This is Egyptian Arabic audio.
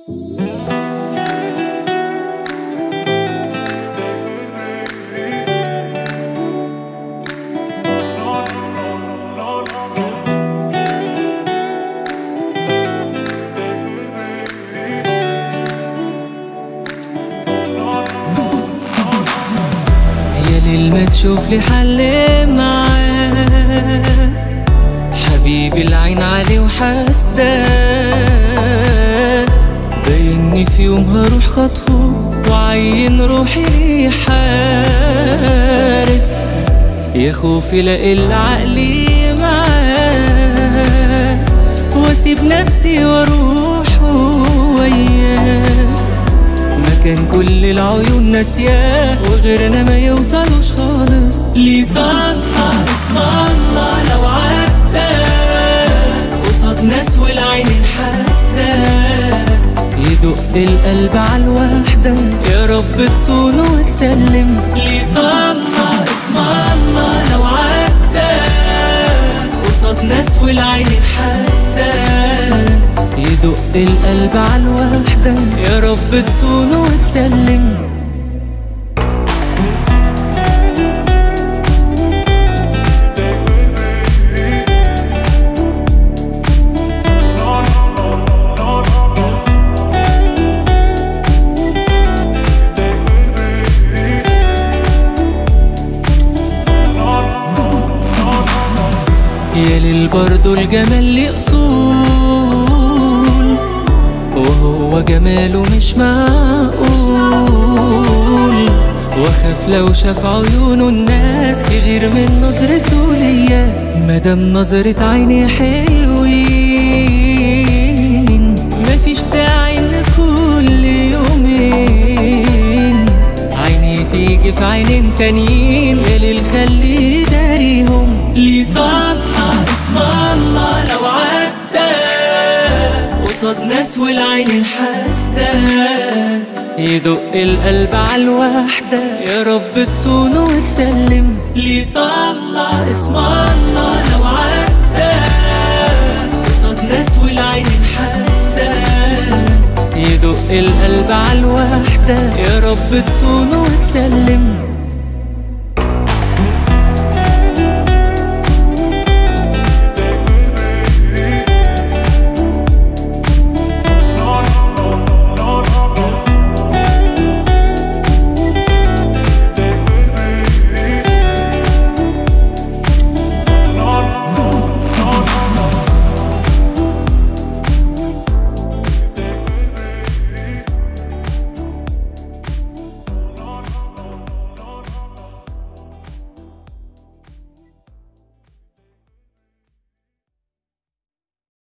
يا ليل ما تشوف لي حل معاه حبيبي العين عليه وحاسداه بايني في يوم هروح خطفه وعين روحي ليه حارس يا خوفي لاقي عقلي معاه واسيب نفسي واروح وياه مكان كل العيون ناسياه وغيرنا ما يوصلوش خالص ليه طلع اسم الله لو عدى قصاد ناس والعين الحاسدة يدق القلب على الوحدة يا رب تصون وتسلم ليه طلع اسم الله لو عدى قصاد ناس والعين الحاسدة يدق القلب على الوحدة يا رب تصون وتسلم يا ليل برضو الجمال ليه اصول وهو جماله مش معقول واخاف لو شاف عيونه الناس يغير من نظرته ليا مادام نظرة عيني حلوين مفيش داعي ان كل يومين عيني تيجي في عينين تانيين يا ليل خلي داريهم ليه طلع اسم الله لو عدى قصاد ناس والعين الحاسدة يدق القلب على الوحدة يا رب تصون وتسلم ليه طلع اسم الله لو عدى قصاد ناس والعين الحاسدة يدق القلب على الوحدة يا رب تصون وتسلم